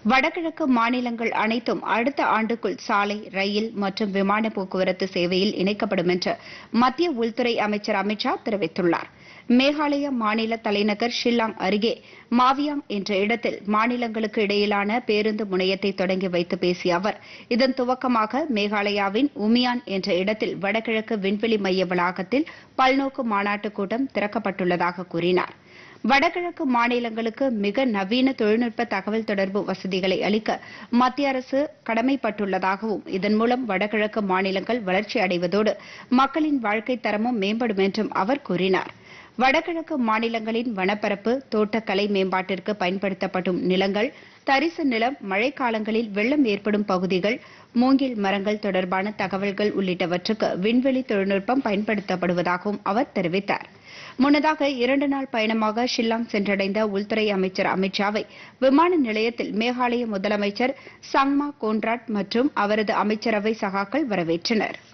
வடகிழக்கு மாநிலங்கள் அனைத்தும் அடுத்த ஆண்டுக்குள் சாலை ரயில் மற்றும் விமான போக்குவரத்து சேவையில் இணைக்கப்படும் என்று மத்திய உள்துறை அமைச்சர் அமித் ஷா தெரிவித்துள்ளார் மேகாலய மாநில தலைநகர் ஷில்லாங் அருகே மாவியாங் என்ற இடத்தில் மாநிலங்களுக்கு இடையிலான பேருந்து முனையத்தை தொடங்கி வைத்து பேசிய அவர் இதன் துவக்கமாக மேகாலயாவின் உமியான் என்ற இடத்தில் வடகிழக்கு விண்வெளி மைய வளாகத்தில் பல்நோக்கு மாநாட்டுக் கூட்டம் திறக்கப்பட்டுள்ளதாக கூறினார் வடகிழக்கு மாநிலங்களுக்கு மிக நவீன தொழில்நுட்ப தகவல் தொடர்பு வசதிகளை அளிக்க மத்திய அரசு கடமைப்பட்டுள்ளதாகவும் இதன் மூலம் வடகிழக்கு மாநிலங்கள் வளர்ச்சி அடைவதோடு மக்களின் வாழ்க்கை தரமும் மேம்படும் என்றும் அவர் கூறினார் வடகிழக்கு மாநிலங்களின் வனப்பரப்பு தோட்டக்கலை மேம்பாட்டிற்கு பயன்படுத்தப்படும் நிலங்கள் தரிசு நிலம் மழைக்காலங்களில் வெள்ளம் ஏற்படும் பகுதிகள் மூங்கில் மரங்கள் தொடர்பான தகவல்கள் உள்ளிட்டவற்றுக்கு விண்வெளி தொழில்நுட்பம் பயன்படுத்தப்படுவதாகவும் அவர் தெரிவித்தார் முன்னதாக இரண்டு நாள் பயணமாக ஷில்லாங் சென்றடைந்த உள்துறை அமைச்சர் அமித் ஷாவை விமான நிலையத்தில் மேகாலய முதலமைச்சர் சங்மா கோன்ராட் மற்றும் அவரது அமைச்சரவை சகாக்கள் வரவேற்றனர்